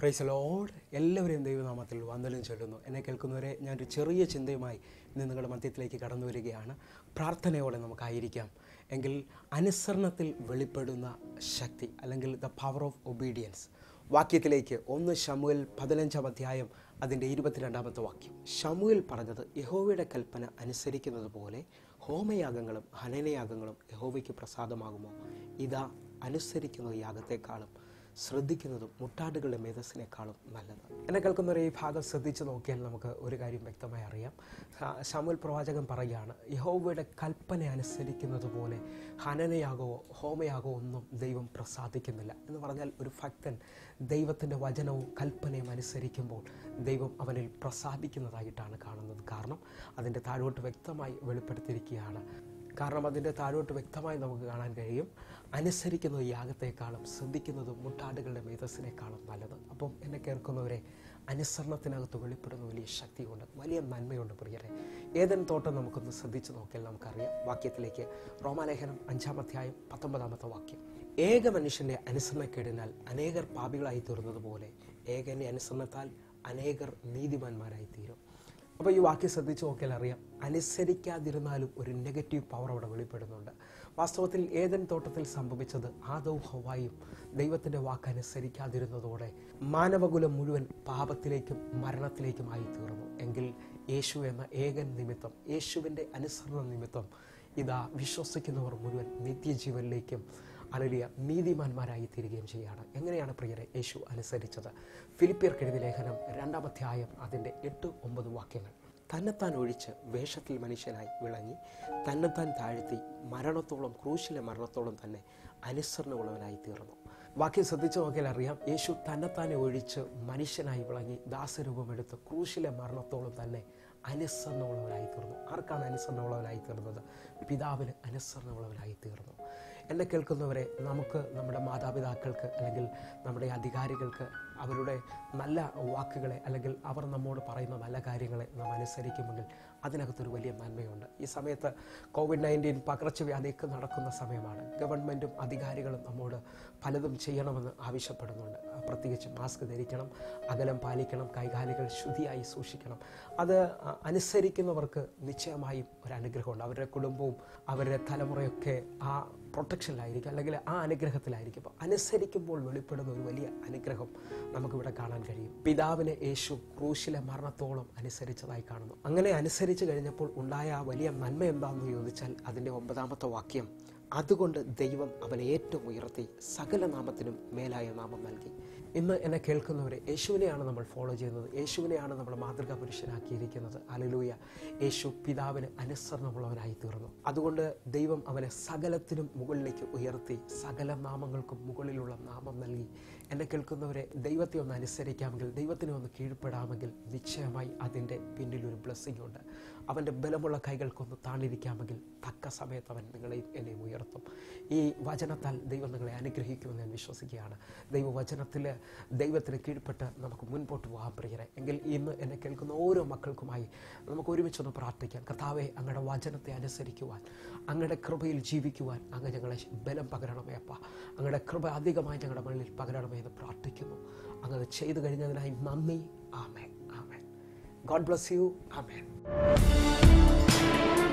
price load എല്ലാവരെയും ദൈവനാമത്തിൽ വന്ദനം ചൊല്ലുന്നു എന്നെ കേൾക്കുന്നവരെ ഞാനൊരു ചെറിയ ചിന്തയുമായി ഇന്ന് നിങ്ങളുടെ മധ്യത്തിലേക്ക് കടന്നു വരികയാണ് പ്രാർത്ഥനയോടെ നമുക്കായിരിക്കാം എങ്കിൽ അനുസരണത്തിൽ വെളിപ്പെടുന്ന ശക്തി അല്ലെങ്കിൽ ദ പവർ ഓഫ് ഒബീഡിയൻസ് വാക്യത്തിലേക്ക് ഒന്ന് ഷമുവിൽ പതിനഞ്ചാം അധ്യായം അതിൻ്റെ ഇരുപത്തിരണ്ടാമത്തെ വാക്യം ഷമുവിൽ പറഞ്ഞത് യഹോവയുടെ കൽപ്പന അനുസരിക്കുന്നത് പോലെ ഹോമയാഗങ്ങളും ഹനനയാഗങ്ങളും യഹോവയ്ക്ക് പ്രസാദമാകുമോ ഇതാ അനുസരിക്കുന്ന യാഗത്തെക്കാളും ശ്രദ്ധിക്കുന്നതും മുട്ടാടുകളുടെ മേധസ്സിനേക്കാളും നല്ലത് എന്നെ കേൾക്കുന്നവരെ ഈ ഭാഗം ശ്രദ്ധിച്ച് നോക്കിയാൽ നമുക്ക് ഒരു കാര്യം വ്യക്തമായി അറിയാം ശമുൽ പ്രവാചകൻ പറയുകയാണ് യഹോവയുടെ കൽപ്പന അനുസരിക്കുന്നത് പോലെ ഹനനയാകവോ ഹോമയാകവോ ഒന്നും ദൈവം പ്രസാദിക്കുന്നില്ല എന്ന് പറഞ്ഞാൽ ഒരു ഭക്തൻ ദൈവത്തിൻ്റെ വചനവും കൽപ്പനയും അനുസരിക്കുമ്പോൾ ദൈവം അവനിൽ പ്രസാദിക്കുന്നതായിട്ടാണ് കാണുന്നത് കാരണം അതിൻ്റെ താഴോട്ട് വ്യക്തമായി വെളിപ്പെടുത്തിയിരിക്കുകയാണ് കാരണം അതിൻ്റെ താഴോട്ട് വ്യക്തമായി നമുക്ക് കാണാൻ കഴിയും അനുസരിക്കുന്നത് യാഗത്തെക്കാളും ശ്രദ്ധിക്കുന്നതും മുട്ടാടുകളുടെ മേധസ്സിനേക്കാളും നല്ലത് അപ്പം എന്നെ കേൾക്കുന്നവരെ അനുസരണത്തിനകത്ത് വെളിപ്പെടുന്ന വലിയ ശക്തിയുണ്ട് വലിയ നന്മയുണ്ട് പ്രിയരെ ഏതെങ്കിലും തോട്ടം നമുക്കൊന്ന് ശ്രദ്ധിച്ചു നോക്കിയാൽ നമുക്കറിയാം വാക്യത്തിലേക്ക് റോമാലേഖനം അഞ്ചാം അധ്യായം പത്തൊമ്പതാമത്തെ വാക്യം ഏക മനുഷ്യന്റെ അനുസരണക്കേടിനാൽ അനേകർ പാപികളായി തീർന്നതുപോലെ ഏകന്റെ അനുസരണത്താൽ അനേകർ നീതിമാന്മാരായി തീരും അപ്പോൾ ഈ വാക്യം ശ്രദ്ധിച്ച് നോക്കിയാൽ അറിയാം അനുസരിക്കാതിരുന്നാലും ഒരു നെഗറ്റീവ് പവർ അവിടെ വെളിപ്പെടുന്നുണ്ട് വാസ്തവത്തിൽ ഏതൻ തോട്ടത്തിൽ സംഭവിച്ചത് ആദവും ഹവായും ദൈവത്തിൻ്റെ വാക്ക് അനുസരിക്കാതിരുന്നതോടെ മാനവകുലം മുഴുവൻ പാപത്തിലേക്കും മരണത്തിലേക്കുമായി തീർന്നു എങ്കിൽ യേശു എന്ന ഏകൻ നിമിത്തം യേശുവിൻ്റെ അനുസരണ നിമിത്തം ഇതാ വിശ്വസിക്കുന്നവർ മുഴുവൻ നിത്യജീവനിലേക്കും അലലിയ നീതിമാന്മാരായി തീരുകയും ചെയ്യുകയാണ് എങ്ങനെയാണ് പ്രിയരെ യേശു അനുസരിച്ചത് ഫിലിപ്പിയർ കെഴുതി ലേഖനം രണ്ടാം അധ്യായം അതിൻ്റെ എട്ട് ഒമ്പത് വാക്യങ്ങൾ തന്നെത്താൻ ഒഴിച്ച് വേഷത്തിൽ മനുഷ്യനായി വിളങ്ങി തന്നെത്താൻ താഴ്ത്തി മരണത്തോളം ക്രൂശിലെ മരണത്തോളം തന്നെ അനുസരണമുള്ളവനായി തീർന്നു വാക്യം ശ്രദ്ധിച്ചു നോക്കിയാൽ അറിയാം യേശു തന്നെത്താനെ ഒഴിച്ച് മനുഷ്യനായി വിളങ്ങി ദാസരൂപമെടുത്ത് ക്രൂശിലെ മരണത്തോളം തന്നെ അനുസരണമുള്ളവരായി തീർന്നു ആർക്കാണ് അനുസരണമുള്ളവരായി തീർന്നത് പിതാവിന് അനുസരണമുള്ളവരായി തീർന്നു എന്നെ കേൾക്കുന്നവരെ നമുക്ക് നമ്മുടെ മാതാപിതാക്കൾക്ക് അല്ലെങ്കിൽ നമ്മുടെ അധികാരികൾക്ക് അവരുടെ നല്ല വാക്കുകളെ അല്ലെങ്കിൽ അവർ നമ്മോട് പറയുന്ന നല്ല കാര്യങ്ങളെ നാം അനുസരിക്കുമെങ്കിൽ അതിനകത്തൊരു വലിയ നന്മയുണ്ട് ഈ സമയത്ത് കോവിഡ് നയൻറ്റീൻ പകർച്ചവ്യാധിയൊക്കെ നടക്കുന്ന സമയമാണ് ഗവൺമെൻറ്റും അധികാരികളും നമ്മോട് പലതും ചെയ്യണമെന്ന് ആവശ്യപ്പെടുന്നുണ്ട് പ്രത്യേകിച്ച് മാസ്ക് ധരിക്കണം അകലം പാലിക്കണം കൈകാലുകൾ ശുദ്ധിയായി സൂക്ഷിക്കണം അത് അനുസരിക്കുന്നവർക്ക് നിശ്ചയമായും ഒരു അനുഗ്രഹമുണ്ട് അവരുടെ കുടുംബവും അവരുടെ തലമുറയൊക്കെ ആ പ്രൊട്ടക്ഷനിലായിരിക്കും അല്ലെങ്കിൽ ആ അനുഗ്രഹത്തിലായിരിക്കും അപ്പോൾ അനുസരിക്കുമ്പോൾ വെളിപ്പെടുന്ന ഒരു വലിയ അനുഗ്രഹം നമുക്കിവിടെ കാണാൻ കഴിയും പിതാവിനെ യേശു ക്രൂശിലെ മരണത്തോളം അനുസരിച്ചതായി കാണുന്നു അങ്ങനെ അനുസരിച്ച് കഴിഞ്ഞപ്പോൾ ഉണ്ടായ ആ വലിയ നന്മ എന്താണെന്ന് ചോദിച്ചാൽ അതിൻ്റെ ഒമ്പതാമത്തെ വാക്യം അതുകൊണ്ട് ദൈവം അവനെ ഏറ്റവും ഉയർത്തി സകല നാമത്തിനും മേലായ നാമം നൽകി ഇന്ന് എന്നെ കേൾക്കുന്നവരെ യേശുവിനെയാണ് നമ്മൾ ഫോളോ ചെയ്യുന്നത് യേശുവിനെയാണ് നമ്മൾ മാതൃകാ പുരുഷനാക്കിയിരിക്കുന്നത് അലലൂയ യേശു പിതാവിന് അനുസരണമുള്ളവനായി തീർന്നു അതുകൊണ്ട് ദൈവം അവനെ സകലത്തിനും മുകളിലേക്ക് ഉയർത്തി സകല നാമങ്ങൾക്കും മുകളിലുള്ള നാമം നൽകി എന്നെ കേൾക്കുന്നവരെ ദൈവത്തെ ഒന്ന് അനുസരിക്കാമെങ്കിൽ ദൈവത്തിനെ ഒന്ന് കീഴ്പ്പെടാമെങ്കിൽ നിശ്ചയമായി അതിൻ്റെ പിന്നിൽ ഒരു ബ്ലെസ്സിംഗ് ഉണ്ട് അവൻ്റെ ബലമുള്ള കൈകൾക്കൊന്ന് താണിരിക്കാമെങ്കിൽ തക്ക സമയത്ത് അവൻ നിങ്ങളെയും എന്നെയും ഉയർത്തും ഈ വചനത്താൽ ദൈവം നിങ്ങളെ അനുഗ്രഹിക്കുമെന്ന് ഞാൻ വിശ്വസിക്കുകയാണ് ദൈവവചനത്തിൽ ദൈവത്തിന് കീഴ്പ്പെട്ട് നമുക്ക് മുൻപോട്ട് പോകാൻ പ്രിയരെ എങ്കിൽ ഇന്ന് എന്നെ കേൾക്കുന്ന ഓരോ മക്കൾക്കുമായി നമുക്ക് ഒരുമിച്ചൊന്ന് പ്രാർത്ഥിക്കാം കർത്താവെ അങ്ങയുടെ വചനത്തെ അനുസരിക്കുവാൻ അങ്ങയുടെ കൃപയിൽ ജീവിക്കുവാൻ അങ്ങ് ഞങ്ങളെ ബലം പകരണമേ അപ്പ അങ്ങയുടെ കൃപ അധികമായി ഞങ്ങളുടെ മണ്ണിൽ പകരണമേ എന്ന് പ്രാർത്ഥിക്കുന്നു അങ്ങ് ചെയ്തു കഴിഞ്ഞതിനായി നന്ദി ആമേൻ ആമേൻ ഗോഡ് ബ്ലസ് യു ആമേൻ